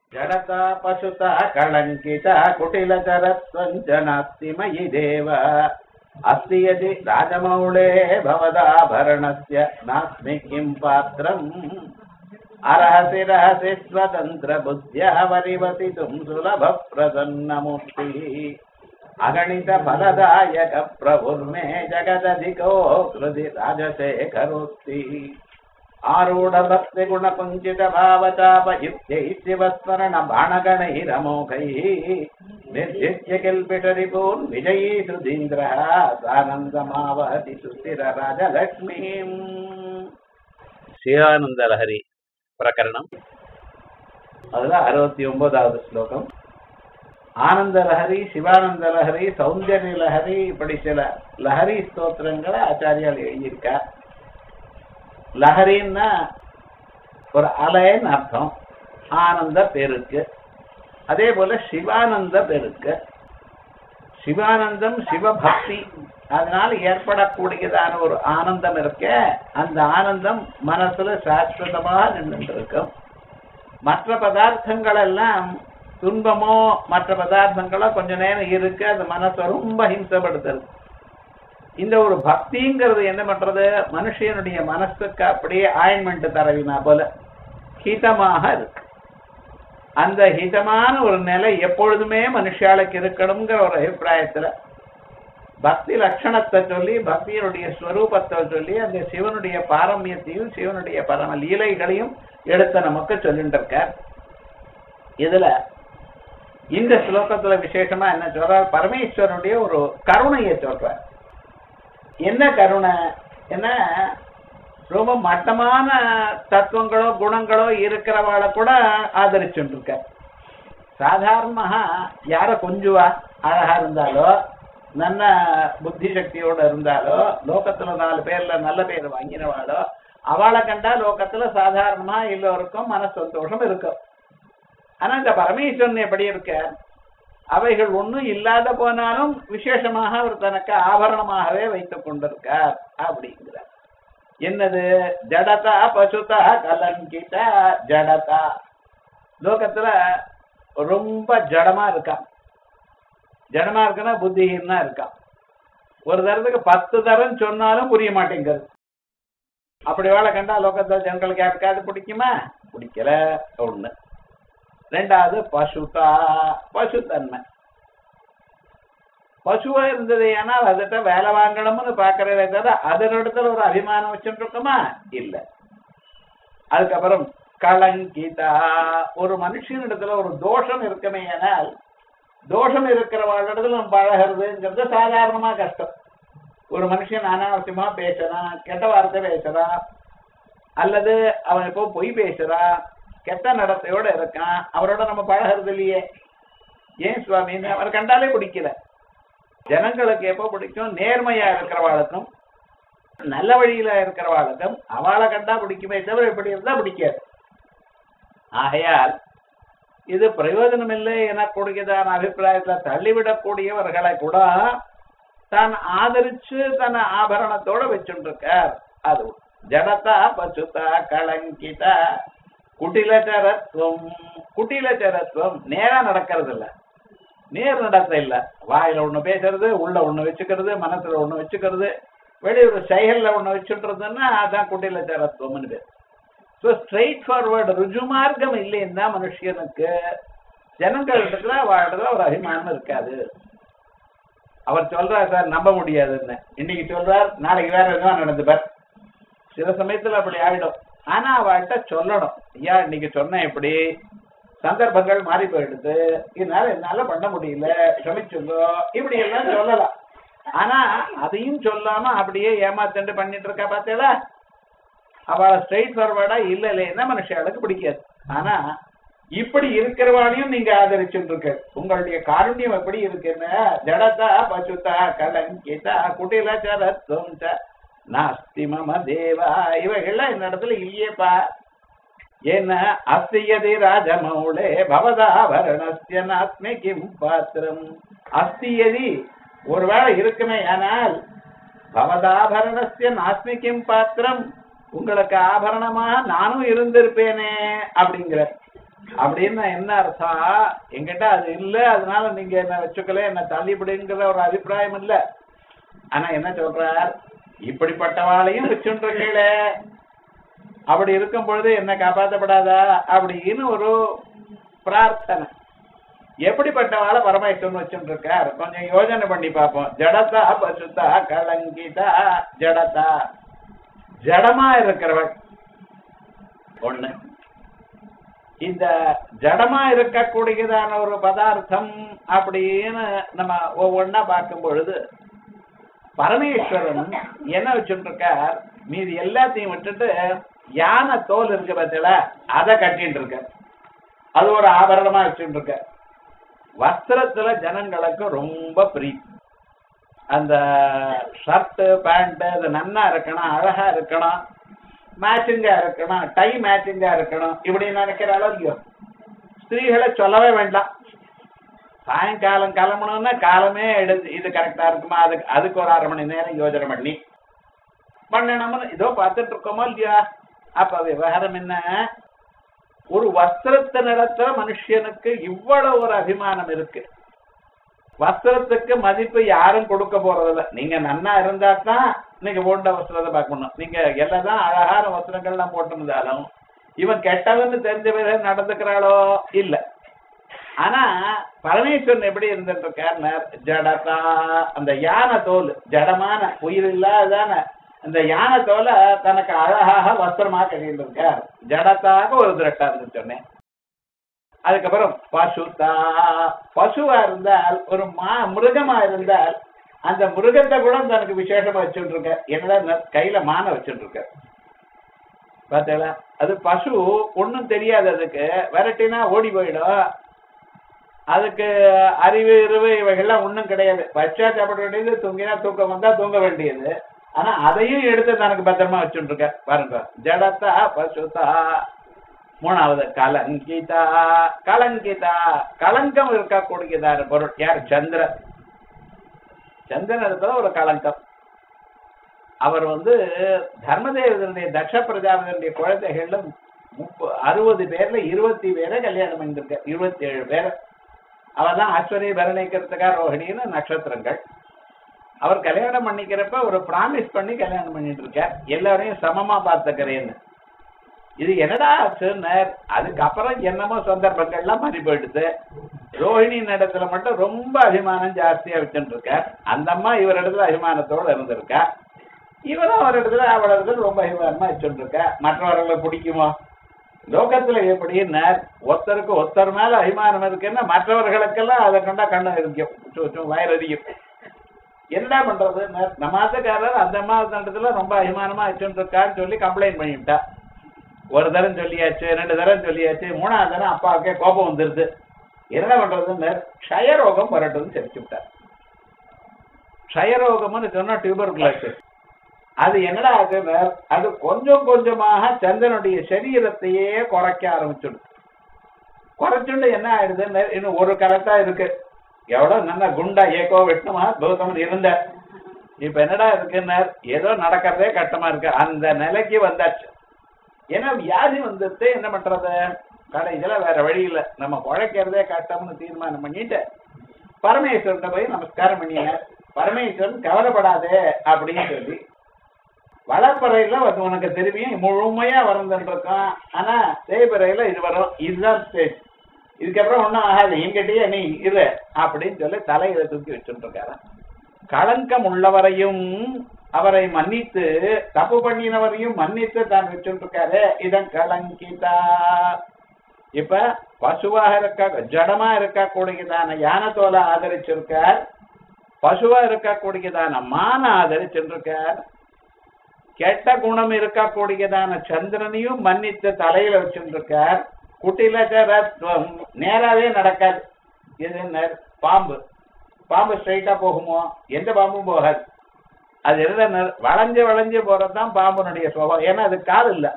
जडता पशुता कलङ्किता कुटिलचरत्वं च नास्ति मयि देव अस्ति यदि राजमौळे भवदाभरणस्य नास्मि किं पात्रम् अर्हसि रहसि स्वतन्त्रबुद्ध्या वरिवसितुं सुलभप्रसन्नमूर्तिः अगणितफलदायकप्रभुर्मे जगदधिको कृति राजशेखरोक्ति आरूढभक्तिगुणकुञ्चितभावचापयुक्तैः शिवस्मरणबाणगणैरमोघैः निर्जित्य किल्पिटरिपून् विजयी सुधीन्द्रः सानन्दमावहति सुस्थिरराजलक्ष्मीम् சிவானந்தலஹரி பிரகரணம் அதுல அறுபத்தி ஒன்பதாவது ஸ்லோகம் ஆனந்த லஹரி சிவானந்த லஹரி சௌந்தர்ய லஹரி இப்படி சில லஹரி ஸ்தோத்திரங்களை ஆச்சாரியால் எழுதியிருக்கார் லஹரின்னா ஒரு அலைன்னு அர்த்தம் ஆனந்த பெருக்கு அதே போல சிவானந்த பெருக்கு சிவானந்தம் சிவபக்தி அதனால ஏற்படக்கூடியதான ஒரு ஆனந்தம் இருக்க அந்த ஆனந்தம் மனசுல சாஸ்வதமாக நின்று இருக்கும் மற்ற பதார்த்தங்கள் எல்லாம் துன்பமோ மற்ற பதார்த்தங்களோ கொஞ்ச நேரம் இருக்கு அது மனசை ரொம்ப ஹிம்சப்படுத்துறது இந்த ஒரு பக்திங்கிறது என்ன பண்றது மனுஷனுடைய மனசுக்கு அப்படியே ஆயின்மெண்ட் தரவினா போல ஹிதமாக இருக்கு அந்த ஹிதமான ஒரு நிலை எப்பொழுதுமே மனுஷாளுக்கு இருக்கணுங்கிற ஒரு அபிப்பிராயத்துல பக்தி லட்சணத்தை சொல்லி பக்தியினுடைய ஸ்வரூபத்தை சொல்லி அந்த சிவனுடைய பாரமியத்தையும் சிவனுடைய பரம லீலைகளையும் எடுத்து நமக்கு சொல்லிட்டு இருக்கார் இதுல இந்த ஸ்லோகத்துல விசேஷமா என்ன சொல்றார் பரமேஸ்வரனுடைய ஒரு கருணையை சொல்றார் என்ன கருணை என்ன ரொம்ப மட்டமான தத்துவங்களோ குணங்களோ இருக்கிறவாளை கூட ஆதரிச்சுட்டு இருக்க சாதாரணமாக யார கொஞ்சுவா அழகா இருந்தாலோ நல்ல புத்தி சக்தியோட இருந்தாலோ லோகத்துல நாலு பேர்ல நல்ல பேர் வாங்கினவாளோ அவளை கண்டா லோகத்துல சாதாரணமா எல்லோருக்கும் மன சந்தோஷம் இருக்கும் ஆனா இந்த பரமேஸ்வரன் எப்படி இருக்க அவைகள் ஒண்ணும் இல்லாத போனாலும் விசேஷமாக அவர் தனக்கு ஆபரணமாகவே வைத்துக் கொண்டிருக்கார் அப்படிங்கிறார் என்னது ஜடதா பசுதா கலங்கிதா ஜடதா லோகத்துல ரொம்ப ஜடமா இருக்கான் ஜடமா இருக்குன்னா புத்திஹீனா இருக்கான் ஒரு தரத்துக்கு பத்து தரம் சொன்னாலும் புரிய மாட்டேங்கிறது அப்படி வேலை கண்டா லோகத்துல ஜனங்களுக்கு யாருக்காவது பிடிக்குமா பிடிக்கல ஒண்ணு ரெண்டாவது பசுதா பசுத்தன்மை பசுவா இருந்தது ஏன்னால் அதுகிட்ட வேலை வாங்கணும்னு பாக்குறதே தவிர அதனிடத்துல ஒரு அபிமானம் வச்சுட்டு இருக்கோமா இல்ல அதுக்கப்புறம் கலங்கிதா ஒரு மனுஷனிடத்துல ஒரு தோஷம் இருக்குமே ஆனால் தோஷம் இருக்கிறவாளிடத்துல நம்ம பழகிறதுங்கிறது சாதாரணமா கஷ்டம் ஒரு மனுஷன் அனாவசியமா பேசுறான் கெட்ட வார்த்தை பேசுறான் அல்லது அவன் இப்போ பொய் பேசுறான் கெட்ட நடத்தையோட இருக்கான் அவரோட நம்ம பழகிறது இல்லையே ஏன் சுவாமின்னு அவர் கண்டாலே பிடிக்கல ஜனங்களுக்கு எப்போ பிடிக்கும் நேர்மையா இருக்கிறவாளுக்கும் நல்ல வழியில இருக்கிறவாளுக்கும் அவளை கண்டா பிடிக்குமே தவிர இப்படி இருந்தா பிடிக்காது ஆகையால் இது பிரயோஜனம் இல்லை எனக்கூடியதான அபிப்பிராயத்துல தள்ளிவிடக்கூடியவர்களை கூட தான் ஆதரிச்சு தன் ஆபரணத்தோட வச்சுருக்கார் அது ஜடதா பசுதா கலங்கிதா குட்டிலச்சரத்துவம் குட்டிலச்சரத்துவம் நேரா நடக்கிறது இல்ல நேர் நடத்த இல்ல வாயில ஒண்ணு பேசுறது உள்ள ஒண்ணு வச்சுக்கிறது மனசுல ஒண்ணு வச்சுக்கிறது வெளியூர் செயல்ல ஒண்ணு வச்சுட்டுறதுன்னா அதான் குட்டிலச்சரத்துவம்னு பேர் ஸோ ஸ்ட்ரெயிட் ஃபார்வர்டு ருஜு மார்க்கம் இல்லைன்னா மனுஷனுக்கு ஜனங்கள் இடத்துல வாழ்றதுல ஒரு அபிமானம் இருக்காது அவர் சொல்றார் சார் நம்ப முடியாதுன்னு இன்னைக்கு சொல்றார் நாளைக்கு வேற எதுவும் நடந்துப்பார் சில சமயத்துல அப்படி ஆயிடும் ஆனா அவள்கிட்ட சொல்லணும் ஐயா இன்னைக்கு சொன்ன எப்படி சந்தர்ப்பங்கள் மாறி போயிடுது இதனால என்னால பண்ண முடியல க்ஷமிச்சுங்கோ இப்படி எல்லாம் சொல்லலாம் ஆனா அதையும் சொல்லாம அப்படியே ஏமாத்தண்டு பண்ணிட்டு இருக்கா பார்த்தேடா அவளை ஸ்ட்ரெயிட் ஃபார்வர்டா இல்ல இல்லைன்னா மனுஷாளுக்கு பிடிக்காது ஆனா இப்படி இருக்கிறவாளையும் நீங்க ஆதரிச்சுட்டு இருக்க உங்களுடைய காருண்யம் எப்படி இருக்குன்னு ஜடதா பசுதா கலங்கிதா குட்டில சரத்துவம் நாஸ்தி மம தேவா இவைகள்லாம் இந்த இடத்துல இல்லையேப்பா என்ன அஸ்தியதி ராஜமௌளே பவதாபரணஸ்ய நாஸ்மி கிம் பாத்திரம் அஸ்தியதி ஒருவேளை இருக்குமே ஆனால் பவதாபரணஸ்ய நாஸ்மி கிம் பாத்திரம் உங்களுக்கு ஆபரணமா நானும் இருந்திருப்பேனே அப்படிங்கிற அப்படின்னு என்ன அர்த்தம் என்கிட்ட அது இல்ல அதனால நீங்க என்ன வச்சுக்கல என்ன தள்ளிவிடுங்கிற ஒரு அபிப்பிராயம் இல்ல ஆனா என்ன சொல்றார் இப்படிப்பட்டவாளையும் வச்சுருக்கீங்களே அப்படி இருக்கும் பொழுது என்ன காப்பாற்றப்படாதா அப்படின்னு ஒரு பிரார்த்தனை எப்படிப்பட்டவாளை பரமேஸ்வரன் வச்சுட்டு இருக்கார் கொஞ்சம் யோசனை பண்ணி பார்ப்போம் ஜடதா பசுதா கலங்கிதா ஜடதா ஜடமா இருக்கிறவள் ஒண்ணு இந்த ஜடமா இருக்கக்கூடியதான ஒரு பதார்த்தம் அப்படின்னு நம்ம ஒவ்வொன்னா பார்க்கும் பொழுது பரமேஸ்வரன் என்ன வச்சுட்டு இருக்கார் மீதி எல்லாத்தையும் விட்டுட்டு யானை தோல் இருக்கு பத்தில அதை கட்டிட்டு இருக்க அது ஒரு ஆபரணமா வச்சுட்டு இருக்க வஸ்திரத்துல ஜனங்களுக்கு ரொம்ப பிரீத்தி அந்த ஷர்ட் பேண்ட் அது நன்னா இருக்கணும் அழகா இருக்கணும் மேட்சிங்கா இருக்கணும் டை மேட்சிங்கா இருக்கணும் இப்படி நினைக்கிற அளவு ஸ்திரீகளை சொல்லவே வேண்டாம் சாயங்காலம் கிளம்பணும்னா காலமே எடுத்து இது கரெக்டா இருக்குமா அதுக்கு அதுக்கு ஒரு அரை மணி நேரம் யோசனை பண்ணி பண்ணணும்னு இதோ பார்த்துட்டு இருக்கோமோ இல்லையா அப்ப விவகாரம் என்ன ஒரு வஸ்திரத்தை நடத்த மனுஷனுக்கு இவ்வளவு ஒரு அபிமானம் இருக்கு வஸ்திரத்துக்கு மதிப்பு யாரும் கொடுக்க போறதில்ல நீங்க நன்னா இருந்தா தான் நீங்க போட்ட வஸ்திரத்தை பார்க்கணும் நீங்க எல்லாம் அழகான வஸ்திரங்கள்லாம் போட்டிருந்தாலும் இவன் கெட்டவன்னு தெரிஞ்ச பிறகு நடந்துக்கிறாளோ இல்ல ஆனா பரமேஸ்வரன் எப்படி இருந்துட்டு இருக்காருன்னா ஜடதா அந்த யானை தோல் ஜடமான உயிர் இல்லாதான அந்த யானை தோலை தனக்கு அழகாக வஸ்திரமா கட்டிட்டு இருக்கார் ஜடத்தாக ஒரு திருட்டா இருந்து சொன்னேன் அதுக்கப்புறம் பசுதா பசுவா இருந்தால் ஒரு மா மிருகமா இருந்தால் அந்த மிருகத்தை கூட தனக்கு விசேஷமா வச்சுட்டு இருக்க என்னடா கையில மான வச்சுட்டு இருக்க பார்த்தீங்களா அது பசு ஒண்ணும் தெரியாது அதுக்கு விரட்டினா ஓடி போயிடும் அதுக்கு அறிவு இருவு இவைகள்லாம் ஒண்ணும் கிடையாது பச்சா சாப்பிட வேண்டியது தூங்கினா தூக்கம் வந்தா தூங்க வேண்டியது ஆனா அதையும் எடுத்து தனக்கு பத்திரமா வச்சுட்டு இருக்க பாருங்க ஜடத்தா பசுதா மூணாவது கலங்கிதா கலங்கிதா கலங்கம் இருக்கக்கூடியதான பொருள் யார் சந்திரன் சந்திரன் இடத்துல ஒரு கலங்கம் அவர் வந்து தர்மதேவதனுடைய தக்ஷ பிரஜாபதியுடைய குழந்தைகள்ல முப்ப அறுபது பேர்ல இருபத்தி பேரை கல்யாணம் பண்ணிருக்க இருபத்தி ஏழு பேர் அவர் தான் ஆஸ்வரிய பரணிக்கிறதுக்கா ரோஹிணின்னு நட்சத்திரங்கள் அவர் கல்யாணம் பண்ணிக்கிறப்ப ஒரு பிராமிஸ் பண்ணி கல்யாணம் பண்ணிட்டு இருக்கார் எல்லாரையும் சமமா பார்த்துக்கிறேன்னு இது என்னடா ஆச்சுன்னார் அதுக்கப்புறம் என்னமோ சந்தர்ப்பங்கள்லாம் மாறி போயிடுது ரோஹிணி இடத்துல மட்டும் ரொம்ப அபிமானம் ஜாஸ்தியா வச்சுட்டு இருக்கார் அந்த அம்மா இவர் இடத்துல அபிமானத்தோட இருந்திருக்கா இவரும் அவர் இடத்துல அவள் இடத்துல ரொம்ப அபிமானமா வச்சுட்டு இருக்கா மற்றவர்களை பிடிக்குமோ லோகத்துல எப்படின்னார் ஒருத்தருக்கு ஒருத்தர் மேல அபிமானம் இருக்குன்னா மற்றவர்களுக்கெல்லாம் அதை கண்டா கண்ணம் இருக்கும் வயரதியும் என்ன பண்றது நம்ம ஆத்துக்காரர் அந்த அம்மா இடத்துல ரொம்ப அபிமானமா வச்சுட்டு இருக்கான்னு சொல்லி கம்ப்ளைண்ட் பண்ணிவிட்டா ஒரு தரம் சொல்லியாச்சு ரெண்டு தரம் சொல்லியாச்சு மூணாவது தரம் அப்பாவுக்கே கோபம் வந்துருது என்ன பண்றதுன்னு க்ஷயரோகம் வரட்டும்னு தெரிச்சு விட்டார் க்ஷயரோகம்னு சொன்னா டியூபர் குலாசஸ் அது என்னடா ஆகுதுன்னு அது கொஞ்சம் கொஞ்சமாக சந்திரனுடைய சரீரத்தையே குறைக்க ஆரம்பிச்சுடுது குறைச்சுண்டு என்ன ஆயிடுதுன்னு இன்னும் ஒரு கரெக்டா இருக்கு எவ்வளவு நல்லா குண்டா ஏக்கோ வெட்டணுமா கௌதமன் இருந்த இப்ப என்னடா இருக்குன்னு ஏதோ நடக்கிறதே கட்டமா இருக்கு அந்த நிலைக்கு வந்தாச்சு ஏன்னா வியாதி வந்துட்டு என்ன பண்றது கடைசியில வேற வழி இல்ல நம்ம குழைக்கிறதே கட்டம்னு தீர்மானம் பண்ணிட்டு பரமேஸ்வரன் போய் நமஸ்காரம் பண்ணிய பரமேஸ்வரன் கவலைப்படாதே அப்படின்னு சொல்லி வளர்ப்பறையில வந்து உனக்கு திரும்பியும் முழுமையா வரந்துருக்கான் ஆனா தேய்பறையில இது வரும் இதுதான் ஸ்டேஜ் இதுக்கப்புறம் ஒண்ணும் ஆகாது என்கிட்டயே நீ இரு அப்படின்னு சொல்லி தலையில தூக்கி வச்சுட்டு இருக்காரு களங்கம் உள்ளவரையும் அவரை மன்னித்து தப்பு பண்ணினவரையும் மன்னித்து தான் வச்சுட்டு இருக்காரு இதன் கலங்கிதா இப்ப பசுவாக இருக்க ஜடமா இருக்கக்கூடியதான யானை தோலை ஆதரிச்சிருக்கார் பசுவா இருக்கக்கூடியதான மான ஆதரிச்சிருக்கார் கெட்ட குணம் இருக்கக்கூடியதான சந்திரனையும் மன்னித்து தலையில வச்சுருக்கார் குட்டிலச்சரத்துவம் நேராவே நடக்காது இது நெ- பாம்பு பாம்பு ஸ்ட்ரைட்டா போகுமோ எந்த பாம்பும் போகாது அது என்ன வளைஞ்சு வளைஞ்சு போறதுதான் பாம்புனுடைய சுபாவம் ஏன்னா அது கால் இல்ல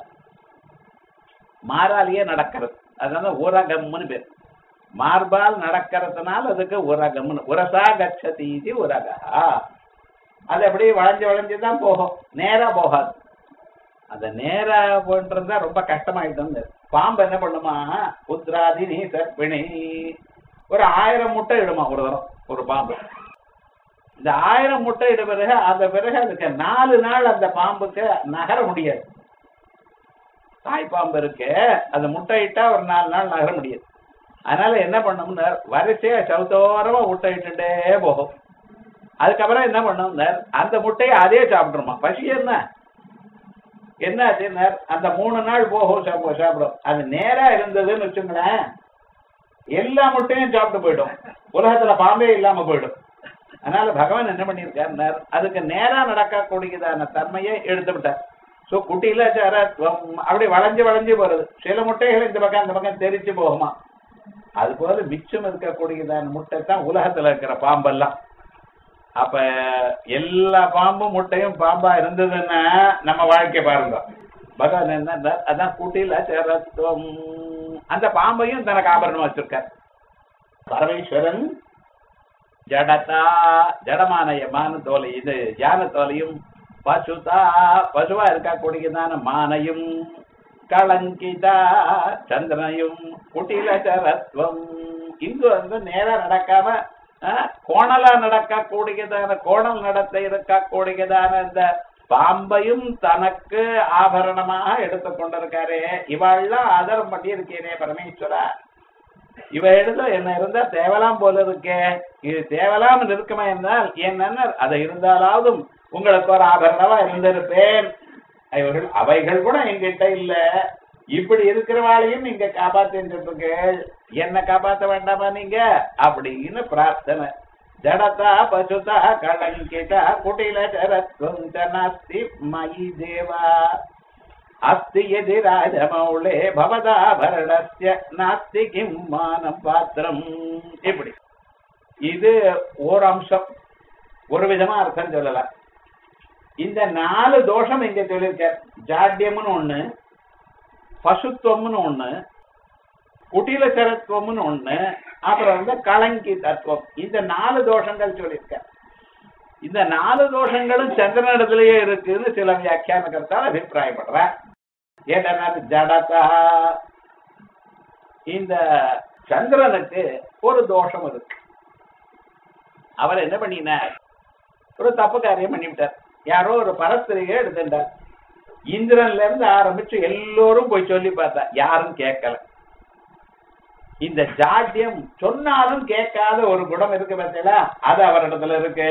மாறாலேயே நடக்கிறது அதனால உரகம்னு பேர் மார்பால் நடக்கிறதுனால அதுக்கு உரகம்னு உரசா கச்சதி இது உரகா அது அப்படியே வளைஞ்சு வளைஞ்சு தான் போகும் நேரா போகாது அந்த நேரா போன்றதா ரொம்ப கஷ்டமாயிட்டு பாம்பு என்ன பண்ணுமா புத்ராதினி சர்ப்பிணி ஒரு ஆயிரம் முட்டை இடுமா ஒரு தரம் ஒரு பாம்பு இந்த ஆயிரம் முட்டை இட பிறகு அந்த பிறகு அதுக்கு நாலு நாள் அந்த பாம்புக்கு நகர முடியாது தாய் பாம்பு இருக்கு அது முட்டையிட்டா ஒரு நாலு நாள் நகர முடியாது அதனால என்ன பண்ணும்னா வரிசையா சவுத்தோரமா முட்டை இட்டுட்டே போகும் அதுக்கப்புறம் என்ன பண்ணும்னா அந்த முட்டையை அதே சாப்பிட்டுருமா பசி என்ன என்ன ஆச்சுன்னா அந்த மூணு நாள் போகும் சாப்பிடும் சாப்பிடும் அது நேரா இருந்ததுன்னு வச்சுங்களேன் எல்லா முட்டையும் சாப்பிட்டு போயிடும் உலகத்துல பாம்பே இல்லாம போயிடும் அதனால பகவான் என்ன பண்ணியிருக்காருன்னார் அதுக்கு நேரா நடக்கக்கூடியதான தன்மையை எடுத்து விட்டார் சோ குட்டியில சரத்வம் அப்படி வளைஞ்சு வளைஞ்சு போறது சில முட்டைகள் இந்த பக்கம் அந்த பக்கம் தெரிச்சு போகுமா அது போல மிச்சம் இருக்கக்கூடியதான முட்டை தான் உலகத்துல இருக்கிற பாம்பெல்லாம் அப்ப எல்லா பாம்பும் முட்டையும் பாம்பா இருந்ததுன்னா நம்ம வாழ்க்கை பாருங்க பகவான் என்ன அதான் கூட்டில சரத்வம் அந்த பாம்பையும் தனக்கு ஆபரணமா வச்சிருக்கார் பரமேஸ்வரன் ஜடதா ஜடமான மான தோலை இது யான தோலையும் பசுதா பசுவா இருக்கக்கூடியதான மானையும் களங்கிதா சந்திரனையும் குட்டில சரத்வம் இங்கு வந்து நேரா நடக்காம அஹ், கோணலா நடக்கக்கூடியதான கோணல் நடத்த இருக்கக்கூடியதான இந்த பாம்பையும் தனக்கு ஆபரணமாக எடுத்துக் கொண்டிருக்காரே இவாள்லாம் ஆதரம் பண்ணி இருக்கேனே பரமேஸ்வரா இவ எடுத்த என்ன இருந்தா தேவலாம் போல இருக்கே இது தேவலாம் இருக்குமா என்றால் என்னன்னா அதை இருந்தாலாவதும் உங்களுக்கு ஒரு ஆபரணமா இருந்திருப்பேன் இவர்கள் அவைகள் கூட எங்கிட்ட இல்ல இப்படி இருக்கிறவாளையும் நீங்க காப்பாத்தின்றீர்கள் என்ன காப்பாத்த வேண்டாமா நீங்க அப்படின்னு பிரார்த்தனை ஜடதா பசுதா கலங்கிதா குட்டில சரத்வம் ச நாஸ்தி மயி தேவா அஸ்தி எதி ராஜமௌளே பவதாபரணஸ்ய நாஸ்தி கிம் மானம் பாத்திரம் இப்படி இது ஒரு அம்சம் ஒரு விதமா அர்த்தம் சொல்லலாம் இந்த நாலு தோஷம் இங்க சொல்லியிருக்க ஜாட்யம்னு ஒண்ணு பசுத்துவம்னு ஒண்ணு குட்டில சரத்துவம்னு ஒண்ணு அப்புறம் வந்து களங்கி தத்துவம் இந்த நாலு தோஷங்கள் சொல்லியிருக்க இந்த நாலு தோஷங்களும் சந்திரனிடத்திலேயே இருக்குன்னு சில வியாக்கியானகர்த்தால் அபிப்பிராயப்படுற ஏன்னா ஜடதா இந்த சந்திரனுக்கு ஒரு தோஷம் இருக்கு அவர் என்ன பண்ணினார் ஒரு தப்பு காரியம் பண்ணிவிட்டார் யாரோ ஒரு பரஸ்திரியை எடுத்துட்டார் இந்திரன்ல இருந்து ஆரம்பிச்சு எல்லோரும் போய் சொல்லி பார்த்தா யாரும் கேட்கல இந்த ஜாட்யம் சொன்னாலும் கேட்காத ஒரு குணம் இருக்கு பார்த்தீங்களா அது அவரிடத்துல இருக்கு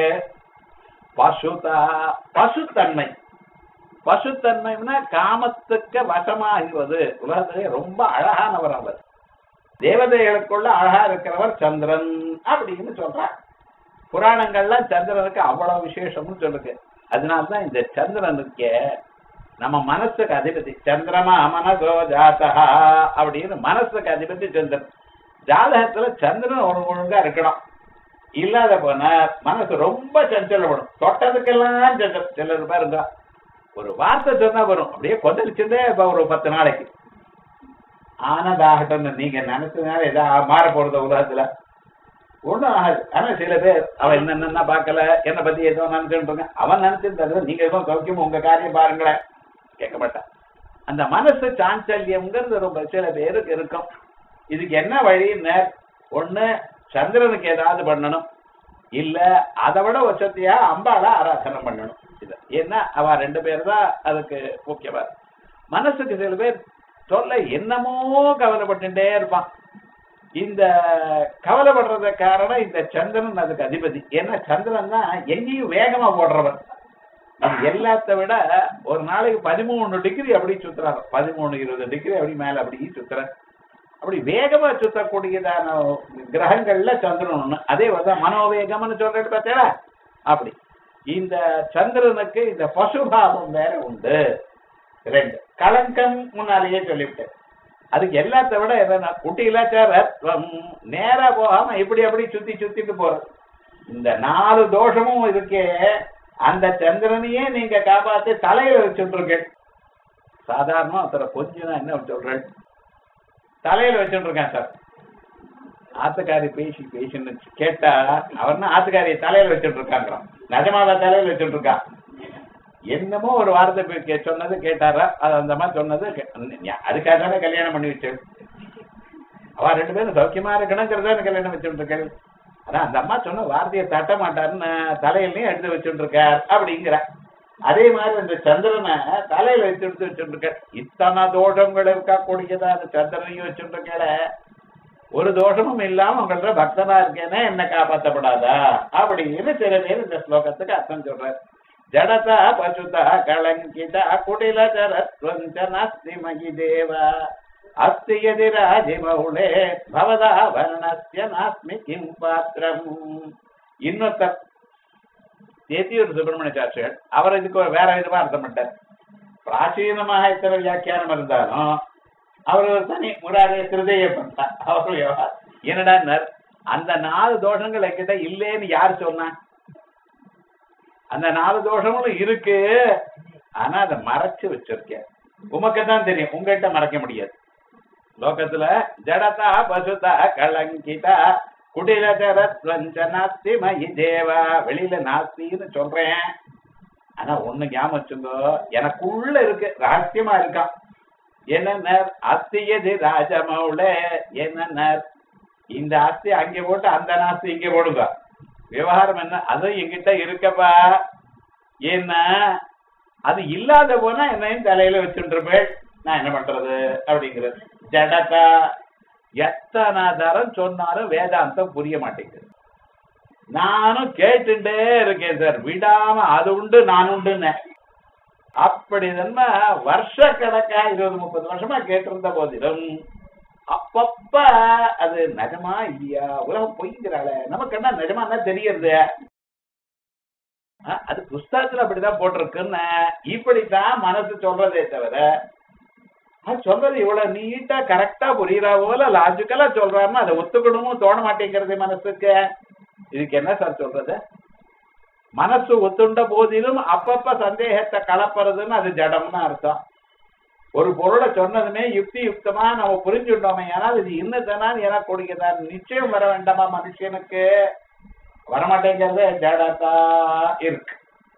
பசுதா பசுத்தன்மை பசுத்தன்மைன்னா காமத்துக்கு வசமாகிறது உலகத்திலே ரொம்ப அழகானவர் அவர் தேவதைகளுக்குள்ள அழகா இருக்கிறவர் சந்திரன் அப்படின்னு சொல்றார் புராணங்கள்ல சந்திரனுக்கு அவ்வளவு விசேஷம்னு சொல்லுது அதனால்தான் இந்த சந்திரனுக்கு நம்ம மனசுக்கு அதிபதி சந்திரமா மனசோ ஜாதகா அப்படின்னு மனசுக்கு அதிபதி சந்திரன் ஜாதகத்துல சந்திரன் ஒரு ஒழுங்கா இருக்கணும் இல்லாத போனா மனசு ரொம்ப சஞ்சலப்படும் தொட்டதுக்கெல்லாம் சஞ்சலம் சிலர் பாருங்க ஒரு வார்த்தை சொன்னா வரும் அப்படியே கொந்தளிச்சுட்டே இப்ப ஒரு பத்து நாளைக்கு ஆனதாகட்டும் நீங்க நினைச்சதுனால ஏதா மாற போறது உலகத்துல ஒண்ணும் ஆகாது ஆனா சில பேர் அவன் என்னென்ன பார்க்கல என்னை பத்தி ஏதோ நினைச்சுட்டு இருக்கான். அவன் நினைச்சிருந்தது நீங்க எதுவும் சௌக்கியம் உங்க காரியம் பாருங்களேன் கேட்க மாட்டான் அந்த மனசு சாஞ்சல்யம்ங்கிறது ரொம்ப சில பேருக்கு இருக்கும் இதுக்கு என்ன வழின்னு ஒண்ணு சந்திரனுக்கு ஏதாவது பண்ணணும் இல்ல அதை விட வசதியா அம்பாள ஆராதனை பண்ணணும் இது ஏன்னா அவ ரெண்டு பேர் தான் அதுக்கு முக்கியமா மனசுக்கு சில பேர் சொல்ல என்னமோ கவலைப்பட்டுட்டே இருப்பான் இந்த கவலைப்படுறது காரணம் இந்த சந்திரன் அதுக்கு அதிபதி ஏன்னா சந்திரன் தான் எங்கேயும் வேகமா போடுறவர் இது எல்லாத்த விட ஒரு நாளைக்கு பதிமூணு டிகிரி அப்படி சுத்துறாரு பதிமூணு இருபது டிகிரி அப்படி மேல அப்படி சுத்துறாரு அப்படி வேகமா சுத்தக்கூடியதான கிரகங்கள்ல சந்திரன் ஒண்ணு அதே வந்து மனோவேகம்னு சொல்றது பார்த்தா அப்படி இந்த சந்திரனுக்கு இந்த பசுபாவம் வேற உண்டு ரெண்டு களங்கம் முன்னாலேயே சொல்லிவிட்டேன் அதுக்கு எல்லாத்த விட என்னன்னா குட்டியில ரத்வம் நேரா போகாம இப்படி அப்படி சுத்தி சுத்திட்டு போறது இந்த நாலு தோஷமும் இருக்கே அந்த சந்திரனையே நீங்க காப்பாத்தி தலையில வச்சுட்டு சாதாரணமா ஒருத்தர கொஞ்சம் என்ன சொல்றேன் தலையில வச்சுட்டு இருக்கேன் சார் ஆத்துக்காரி பேசி பேசின்னு கேட்டா அவர்னா ஆத்துக்காரியை தலையில வச்சுட்டு இருக்காங்கிறான் நிஜமாவா தலையில வச்சுட்டு இருக்கா என்னமோ ஒரு வார்த்தை போய் கே- சொன்னது கேட்டாரா அது அந்த மாதிரி சொன்னது கே- ஞா- அதுக்காக தானே கல்யாணம் பண்ணி வச்சு அவ ரெண்டு பேரும் சௌக்கியமா இருக்கணுங்கிறத கல்யாணம் வச்சுட்டு இருக்கேன் ஆனா அந்த அம்மா சொன்ன வார்த்தையை தட்ட மாட்டாருன்னு தலையிலையும் எடுத்து வச்சுட்டு இருக்கார் அப்படிங்கிற அதே மாதிரி அந்த சந்திரனை தலையில வச்சு எடுத்து வச்சுட்டு இருக்க இத்தனை தோஷங்கள் இருக்கா கூடியதா அந்த சந்திரனையும் வச்சுட்டு இருக்கல ஒரு தோஷமும் இல்லாம உங்கள்ட்ட பக்தனா இருக்கேனே என்ன காப்பாத்தப்படாதா அப்படின்னு சில பேர் இந்த ஸ்லோகத்துக்கு அர்த்தம் சொல்றாரு ஜடதா பசுதா கலங்கிதா குடிலச்சரத்வஞ்ச நாஸ்தி மகி தேவா அஸ்தி யதி ராஜிமௌளே பவதா வர்ணஸ்ய நாஸ்மி கிம் பாத்திரம் இன்னொருத்தர் தேத்தியூர் சுப்பிரமணிய சாட்சிகள் அவர் இதுக்கு ஒரு வேற விதமா அர்த்தம் பண்ணிட்டார் பிராச்சீனமாக இத்தனை வியாக்கியானம் இருந்தாலும் அவர் ஒரு தனி முராரிய திருதைய பண்ணார் அவர் விவகாரம். என்னடான்னார் அந்த நாலு தோஷங்கள் என்கிட்ட இல்லேன்னு யார் சொன்னா அந்த நாலு தோஷங்களும் இருக்கு ஆனா அதை மறைச்சு வச்சிருக்கேன் உமக்கு தான் தெரியும் உங்ககிட்ட மறைக்க முடியாது லோகத்துல ஜடதா பசுதா கலங்கிதா குடிலதரத்வஞ்ச நாஸ்தி மயி தேவா வெளியில நாஸ்தின்னு சொல்றேன் ஆனா ஒண்ணு ஞாபகம் வச்சுங்கோ எனக்குள்ள இருக்கு ரகசியமா இருக்கான் என்ன அஸ்தியது ராஜமௌல என்ன இந்த ஆஸ்தி அங்க போட்டு அந்த நாஸ்தி இங்க போடுங்க விவகாரம் என்ன அதுவும் என்கிட்ட இருக்கப்பா ஏன்னா அது இல்லாத போனா என்னையும் தலையில வச்சுட்டு இருப்பேன் நான் என்ன பண்றது அப்படிங்கிறது ஜடதா எத்தனை தரம் சொன்னாலும் வேதாந்தம் புரிய மாட்டேங்குது நானும் கேட்டுட்டே இருக்கேன் சார் விடாம அது உண்டு நான் உண்டுன்னு அப்படி நம்ம வருஷ கணக்கா இருபது முப்பது வருஷமா கேட்டிருந்த போதிலும் அப்பப்ப அது நிஜமா இல்லையா உலகம் பொய்ங்கிறாள நமக்கு என்ன நிஜமா என்ன தெரியறது அஹ், அது புஸ்தகத்துல அப்படிதான் போட்டிருக்குன்னு இப்படித்தான் மனசு சொல்றதே தவிர அது சொல்றது இவ்வளவு நீட்டா கரெக்டா புரியுறா போல லாஜிக்கலா சொல்றாருன்னா அதை ஒத்துக்கணுமும் தோண மாட்டேங்கிறது மனசுக்கு இதுக்கு என்ன சார் சொல்றது மனசு ஒத்துண்ட போதிலும் அப்பப்ப சந்தேகத்தை கலப்புறதுன்னு அது ஜடம்னு அர்த்தம் ஒரு பொருளை சொன்னதுமே யுக்தி யுக்தமா நம்ம புரிஞ்சுட்டோமே ஆனால் இது இன்னதானு எனக்கு கொடுக்கிறார் நிச்சயம் வர வேண்டாமா மனுஷனுக்கு வரமாட்டேங்கிறது ஜடதா இருக்கு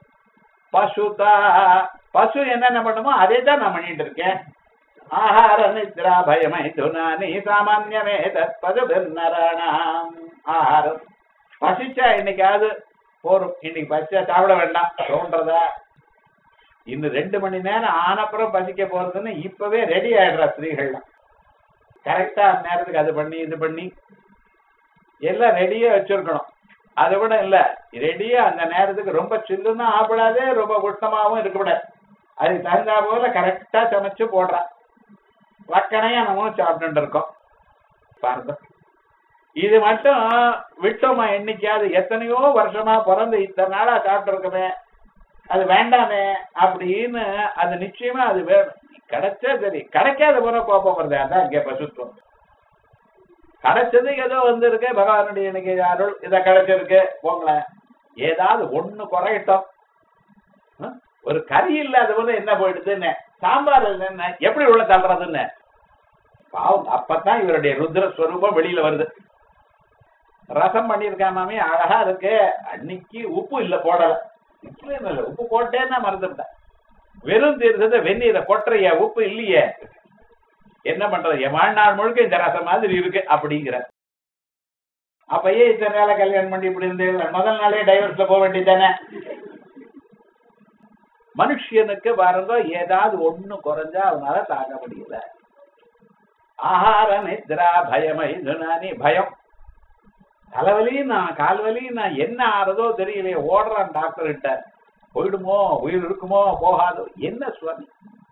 பசுதா பசு என்னென்ன பண்ணுமோ அதே தான் நான் பண்ணிட்டு இருக்கேன் ஆஹார நித்ரா பயமை துனானி சாமான்யமே தற்பது நராணாம் ஆஹாரம் பசிச்சா இன்னைக்காவது போரும் இன்னைக்கு பசிச்சா சாப்பிட வேண்டாம் தோன்றதா இன்னும் ரெண்டு மணி நேரம் ஆனப்புறம் பசிக்க போறதுன்னு இப்பவே ரெடி ஆயிடுறா ஸ்திரீகள்லாம் கரெக்டா அந்த நேரத்துக்கு அது பண்ணி இது பண்ணி எல்லாம் ரெடியா வச்சிருக்கணும் அதை விட இல்ல ரெடியா அந்த நேரத்துக்கு ரொம்ப சில்லுன்னு ஆப்பிடாது ரொம்ப உஷ்ணமாவும் இருக்கக்கூடாது அதுக்கு தகுந்தா போல கரெக்டா சமைச்சு போடுறா வக்கனையா நம்ம சாப்பிட்டு இருக்கோம் பாருங்க இது மட்டும் விட்டோமா என்னைக்காவது எத்தனையோ வருஷமா பிறந்து இத்தனை நாளா சாப்பிட்டு இருக்கமே அது வேண்டாமே அப்படின்னு அது நிச்சயமா அது வேணும் கிடைச்சா சரி கிடைக்காத போற கோபம் வருது அதான் இங்க பசுத்துவம் கிடைச்சது ஏதோ வந்திருக்கு பகவானுடைய இன்னைக்கு அருள் இத கிடைச்சிருக்கு போங்களேன் ஏதாவது ஒண்ணு குறையட்டும் ஹம்? ஒரு கறி இல்லாத போது என்ன போயிடுதுன்னு சாம்பார் இல்லைன்னு எப்படி உள்ள தள்ளுறதுன்னு பாவம் அப்பதான் இவருடைய ருத்ர ஸ்வரூபம் வெளியில வருது ரசம் பண்ணியிருக்கான் மாமி அழகா இருக்கு அன்னைக்கு உப்பு இல்ல போடல இப்படி இல்ல உப்பு போட்டேன்னா மறந்துட்டேன் வெறும் தீர்த்தத்தை வெந்நீரை கொட்டுறையா உப்பு இல்லையே என்ன பண்றது என் வாழ்நாள் முழுக்க இந்த ரசம் மாதிரி இருக்கு அப்படிங்கிற அப்பயே இத்தனை நாள கல்யாணம் பண்ணி இப்படி இருந்து முதல் நாளே டைவர்ஸ்ல போக வேண்டியதானே மனுஷனுக்கு பாருங்க ஏதாவது ஒண்ணு குறைஞ்சா அவனால தாங்க முடியல ஆஹார நித்ரா பயமை துனானி பயம் தலைவலி நான் கால்வலி நான் என்ன ஆறதோ தெரியலையே ஓடுறான் டாக்டர் கிட்ட போயிடுமோ உயிர் இருக்குமோ போகாதோ என்ன சுவாமி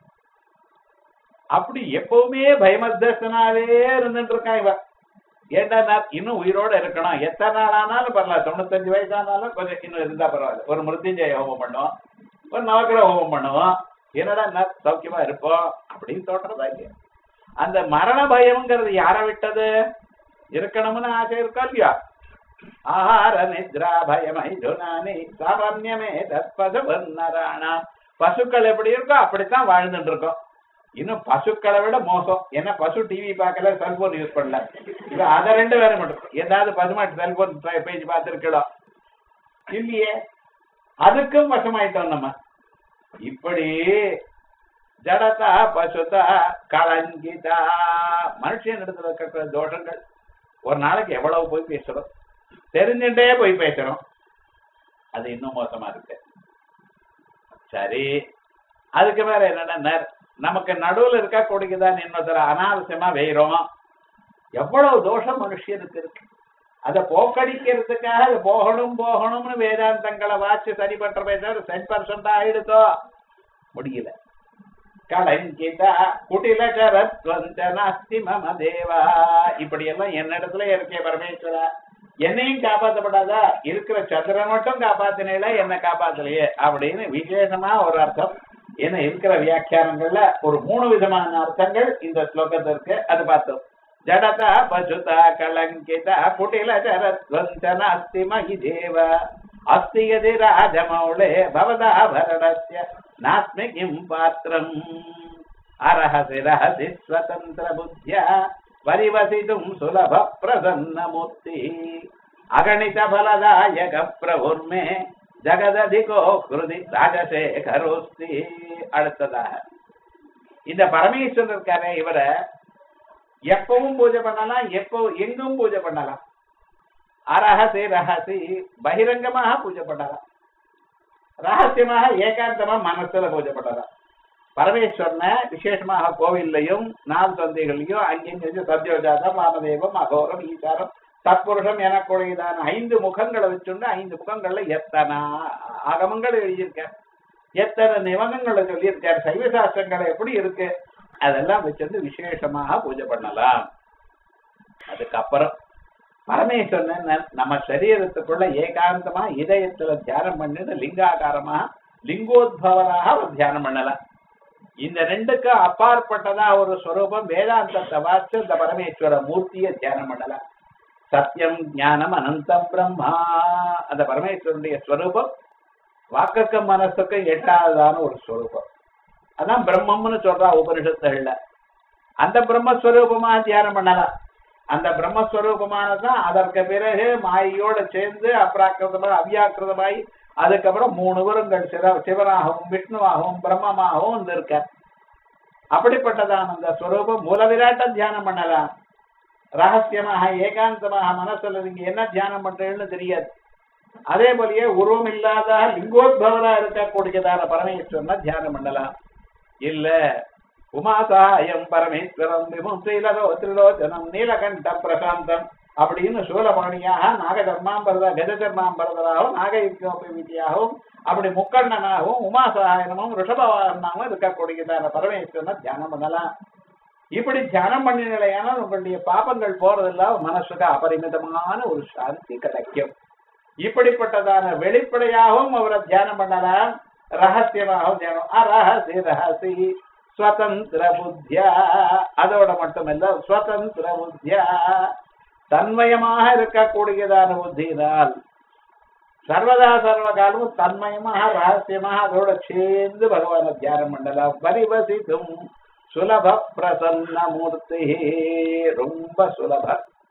அப்படி எப்பவுமே பயமத்தனாவே இருந்துட்டு இருக்கான் இவன் ஏண்டா நான் இன்னும் உயிரோட இருக்கணும் எத்தனை நாள் ஆனாலும் பரவாயில்ல தொண்ணூத்தஞ்சு வயசு ஆனாலும் கொஞ்சம் இன்னும் இருந்தா பரவாயில்ல ஒரு மிருத்யுஞ்சய ஹோமம் பண்ணுவோம் ஒரு நவக்கிர ஹோமம் பண்ணுவோம் என்னடா நான் சௌக்கியமா இருப்போம் அப்படின்னு தோன்றதா இல்லையா அந்த மரண பயம்ங்கிறது யாரை விட்டது இருக்கணும்னு ஆசை இருக்கா இல்லையா ஆஹார நித்ரா பயமை துனானி சாமான்யமே தற்பது வர்ணராணா பசுக்கள் எப்படி இருக்கோ அப்படித்தான் வாழ்ந்துட்டு இருக்கோம் இன்னும் பசுக்களை விட மோசம் ஏன்னா பசு டிவி பார்க்கல செல்போன் யூஸ் பண்ணல இது அதை ரெண்டு வேற மட்டும் ஏதாவது பசுமாட்டு செல்போன் பேஜ் பார்த்துருக்கலாம் இல்லையே அதுக்கும் வசமாயிட்டோம் நம்ம இப்படி ஜடதா பசுதா களங்கிதா மனுஷன் இடத்துல இருக்கிற தோஷங்கள் ஒரு நாளைக்கு எவ்வளவு போய் பேசுறோம் தெரிஞ்சுட்டே போய் பேசுறோம் அது இன்னும் மோசமா இருக்கு சரி அதுக்கு மேல என்னன்னா நமக்கு நடுவுல இருக்கா கொடுக்குதான் இன்னொருத்தர அனாவசியமா வெயிறோம் எவ்வளவு தோஷம் மனுஷனுக்கு இருக்கு அதை போக்கடிக்கிறதுக்காக அது போகணும் போகணும்னு வேதாந்தங்களை வாச்சு சரி பண்ற பேசுற சென் பர்சன்டா ஆயிடுதோ முடியல கலங்கித குட்டில கரத்வந்தனாஸ்தி மம தேவா இப்படி எல்லாம் என்னிடத்துல இருக்கே பரமேஸ்வரா என்னையும் காப்பாத்தப்படாதா இருக்கிற சந்திரனை மட்டும் காப்பாத்தினேல என்ன காப்பாத்தலையே அப்படின்னு விசேஷமா ஒரு அர்த்தம் என்ன இருக்கிற வியாக்கியானங்கள்ல ஒரு மூணு விதமான அர்த்தங்கள் இந்த ஸ்லோகத்திற்கு அது பார்த்தோம் ஜடதா பசுதா கலங்கிதா குட்டில சரத்வந்தன அஸ்தி மகி தேவ அஸ்தி யதி ராஜமௌளே பவதா பரணஸ்ய நாஸ்மி கிம் பாத்திரம் அரஹசி ரஹசி ஸ்வதந்திர புத்தியா பரிவசிதும் சுலப பிரசன்ன மூர்த்தி அகணித பலதாயக பிரபுர்மே ஜகததிகோ கிருதி ராஜசேகரோஸ்தி அடுத்ததாக இந்த பரமேஸ்வரர் இருக்காரே இவரை எப்பவும் பூஜை பண்ணலாம் எப்போ எங்கும் பூஜை பண்ணலாம் அரஹசி ரஹசி பகிரங்கமாக பூஜை பண்ணலாம் ரகசியமாக ஏகாந்தமா மனசுல பூஜை பண்ணலாம் பரமேஸ்வரனை விசேஷமாக கோவில்லையும் நாள் சந்தைகளையும் அங்கிருந்து சத்யோஜாதம் வாமதேவம் அகோரம் ஈசாரம் தற்புருஷம் எனக்குடையதான ஐந்து முகங்களை வச்சுண்டு ஐந்து முகங்கள்ல எத்தனை ஆகமங்கள் எழுதியிருக்கார் எத்தனை நிபந்தங்களை சொல்லியிருக்கார் சைவ சாஸ்திரங்களை எப்படி இருக்கு அதெல்லாம் வச்சிருந்து விசேஷமாக பூஜை பண்ணலாம் அதுக்கப்புறம் பரமேஸ்வரன் நம்ம சரீரத்துக்குள்ள ஏகாந்தமா இதயத்துல தியானம் பண்ணிட்டு லிங்காகாரமா லிங்கோத்பவராக ஒரு தியானம் பண்ணலாம் இந்த ரெண்டுக்கு அப்பாற்பட்டதா ஒரு ஸ்வரூபம் வேதாந்தத்தை வாச்சு இந்த பரமேஸ்வர மூர்த்தியை தியானம் பண்ணலாம் சத்தியம் ஞானம் அனந்தம் பிரம்மா அந்த பரமேஸ்வரனுடைய ஸ்வரூபம் வாக்குக்கும் மனசுக்கும் எட்டாவதான ஒரு ஸ்வரூபம் அதான் பிரம்மம்னு சொல்றா உபனிஷத்துகள்ல அந்த பிரம்மஸ்வரூபமா தியானம் பண்ணலாம் அந்த பிரம்மஸ்வரூபமானதான் அதற்கு பிறகு மாயோட சேர்ந்து அப்ராக்கிருதமாக அவ்யாக்கிருதமாய் அதுக்கப்புறம் மூணு வருங்கள் சிவ சிவனாகவும் விஷ்ணுவாகவும் பிரம்மமாகவும் வந்து இருக்க அப்படிப்பட்டதான அந்த ஸ்வரூபம் மூலவிராட்டம் தியானம் பண்ணலாம் ரகசியமாக ஏகாந்தமாக மனசுல நீங்க என்ன தியானம் பண்றீங்கன்னு தெரியாது அதே போலயே உருவம் இல்லாத லிங்கோத்பவரா இருக்கக்கூடியதான பரமேஸ்வரனை தியானம் பண்ணலாம் இல்ல உமாசாயம் பரமேஸ்வரம் விமும் ஸ்ரீலரோ திரிலோச்சனம் நீலகண்ட பிரசாந்தம் அப்படின்னு சூலபாணியாக நாகதர்மாம்பரத கஜதர்மாம்பரதராகவும் நாகயுக்தியாகவும் அப்படி முக்கண்ணனாகவும் உமாசகாயனமும் ரிஷபவாகனாகவும் இருக்கக்கூடியதான பரமேஸ்வரனை தியானம் பண்ணலாம் இப்படி தியானம் பண்ணினால உங்களுடைய பாப்பங்கள் போறதெல்லாம் மனசுக்கு அபரிமிதமான ஒரு சாந்தி கிடைக்கும் இப்படிப்பட்டதான வெளிப்படையாகவும் அவரை தியானம் பண்ணலாம் ரகசியமாகவும் தியானம் அரஹசி ரஹசி ஸ்வதந்திர புத்தியா அதோட மட்டுமல்ல ஸ்வதந்திர புத்தியா தன்மயமாக இருக்கக்கூடியதான புத்தியினால் சர்வதா சர்வ காலமும் தன்மயமாக ரகசியமாக அதோட சேர்ந்து பகவான தியானம் பண்ணலாம் பரிவசித்தும் சுலப பிரசன்ன மூர்த்தி ரொம்ப சுலப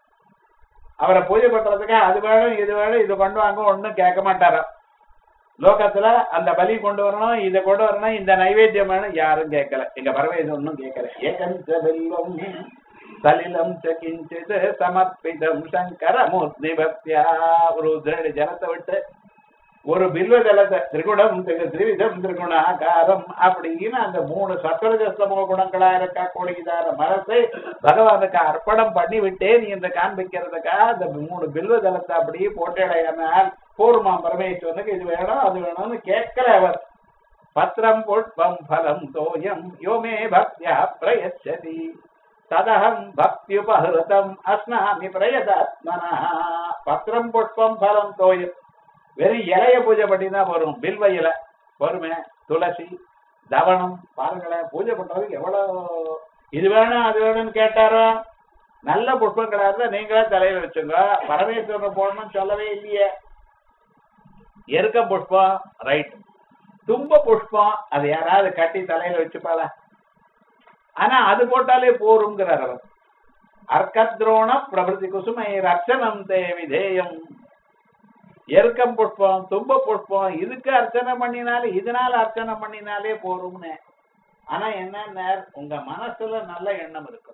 அவரை பூஜை பண்றதுக்கு அது வேணும் இது வேணும் இது கொண்டு வாங்க ஒண்ணும் கேட்க மாட்டாராம் லோகத்துல அந்த பலி கொண்டு வரணும் இதை கொண்டு வரணும் இந்த நைவேத்தியம் வேணும் யாரும் கேட்கல எங்க பரவேதம் ஒன்றும் கேட்கல ஏகஞ்ச வெல்வம் சலிலம் கிஞ்சித் சமர்ப்பிதம் சங்கர மூர்த்தி பக்தியா ஒரு உதிரடி ஜலத்தை விட்டு ஒரு பில்வ ஜலத்தை திரிகுணம் திரிவிதம் திரிகுணாகாரம் அப்படின்னு அந்த மூணு சத்வரஜஸ்தமோ குணங்களா இருக்கக்கூடியதான மனசை பகவானுக்கு அர்ப்பணம் பண்ணி விட்டேன் என்று காண்பிக்கிறதுக்காக அந்த மூணு பில்வ ஜலத்தை அப்படியே போட்டேடையானால் பூர்மா பரமேஸ்வரனுக்கு இது வேணும் அது வேணும்னு கேட்கல அவர் பத்திரம் புஷ்பம் பலம் தோயம் யோமே பக்தியா பிரயச்சதி ததகம் பக்தியுபஹிருதம் அஸ்னாமி பிரயதாத்மனா பத்திரம் புஷ்பம் பலம் தோயம் வெறும் இலைய பூஜை பண்ணினா வரும் பில்வ இலை வருமே துளசி தவணம் பாருங்களேன் பூஜை பண்றதுக்கு எவ்வளவு இது வேணும் அது வேணும்னு கேட்டாரோ நல்ல புஷ்பங்களா இருந்தா நீங்களே தலையில வச்சுங்க பரமேஸ்வரன் போடணும்னு சொல்லவே இல்லையே எருக்க புஷ்பம் ரைட் தும்ப புஷ்பம் அது யாராவது கட்டி தலையில வச்சுப்பாளா ஆனா அது போட்டாலே போருங்கிறார் அவர் அர்க்கத்ரோண பிரபதி குசுமை ரட்சணம் தே விதேயம் எருக்கம் புஷ்பம் தும்ப புஷ்பம் இதுக்கு அர்ச்சனை பண்ணினாலே இதனால அர்ச்சனை பண்ணினாலே போரும்னு ஆனா என்ன உங்க மனசுல நல்ல எண்ணம் இருக்கும்